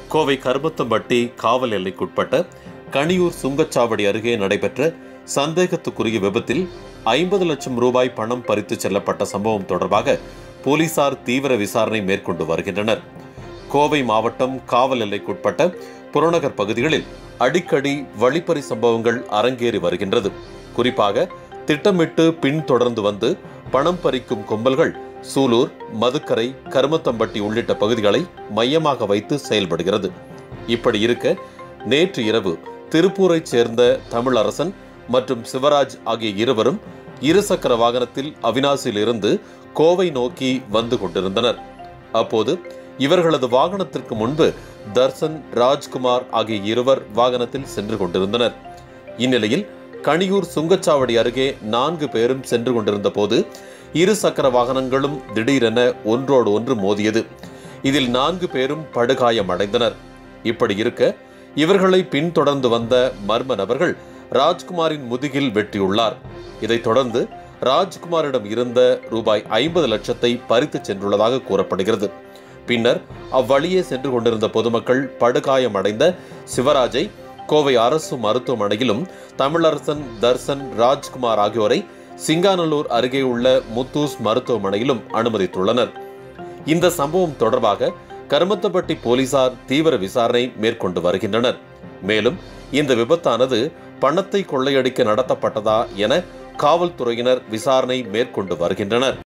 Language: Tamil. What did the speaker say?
கோவை கருமத்தம்பட்டி காவல் எல்லைக்குட்பட்ட கணியூர் சுங்கச்சாவடி அருகே நடைபெற்ற சந்தேகத்துக்குரிய விபத்தில் ஐம்பது லட்சம் ரூபாய் பணம் பறித்து செல்லப்பட்ட சம்பவம் தொடர்பாக போலீசார் தீவிர விசாரணை மேற்கொண்டு வருகின்றனர் கோவை மாவட்டம் காவல் எல்லைக்குட்பட்ட புறநகர் பகுதிகளில் அடிக்கடி வழிப்பறி சம்பவங்கள் அரங்கேறி வருகின்றது குறிப்பாக திட்டமிட்டு பின்தொடர்ந்து வந்து பணம் பறிக்கும் கும்பல்கள் சூலூர் மதுக்கரை கருமத்தம்பட்டி உள்ளிட்ட பகுதிகளை மையமாக வைத்து செயல்படுகிறது இப்படி இருக்க நேற்று இரவு திருப்பூரைச் சேர்ந்த தமிழரசன் மற்றும் சிவராஜ் ஆகிய இருவரும் இருசக்கர வாகனத்தில் அவினாசியிலிருந்து கோவை நோக்கி வந்து கொண்டிருந்தனர் அப்போது இவர்களது வாகனத்திற்கு முன்பு தர்சன் ராஜ்குமார் ஆகிய இருவர் வாகனத்தில் சென்று கொண்டிருந்தனர் இந்நிலையில் கணியூர் சுங்கச்சாவடி அருகே நான்கு பேரும் சென்று கொண்டிருந்த போது இரு சக்கர வாகனங்களும் திடீரென ஒன்றோடு ஒன்று மோதியது இதில் நான்கு பேரும் படுகாயம் அடைந்தனர் இப்படி இருக்க இவர்களை பின்தொடர்ந்து வந்த மர்ம நபர்கள் ராஜ்குமாரின் முதுகில் வெட்டியுள்ளார் இதைத் தொடர்ந்து ராஜ்குமாரிடம் இருந்த ரூபாய் ஐம்பது லட்சத்தை பறித்து சென்றுள்ளதாக கூறப்படுகிறது பின்னர் அவ்வழியே சென்று கொண்டிருந்த பொதுமக்கள் படுகாயமடைந்த சிவராஜை கோவை அரசு மருத்துவமனையிலும் தமிழரசன் தர்சன் ராஜ்குமார் ஆகியோரை சிங்காநல்லூர் அருகே உள்ள முத்தூஸ் மருத்துவமனையிலும் அனுமதித்துள்ளனர் இந்த சம்பவம் தொடர்பாக கருமத்தப்பட்டி போலீசார் தீவிர விசாரணை மேற்கொண்டு வருகின்றனர் மேலும் இந்த விபத்தானது பணத்தை கொள்ளையடிக்க நடத்தப்பட்டதா என காவல்துறையினர் விசாரணை மேற்கொண்டு வருகின்றனர்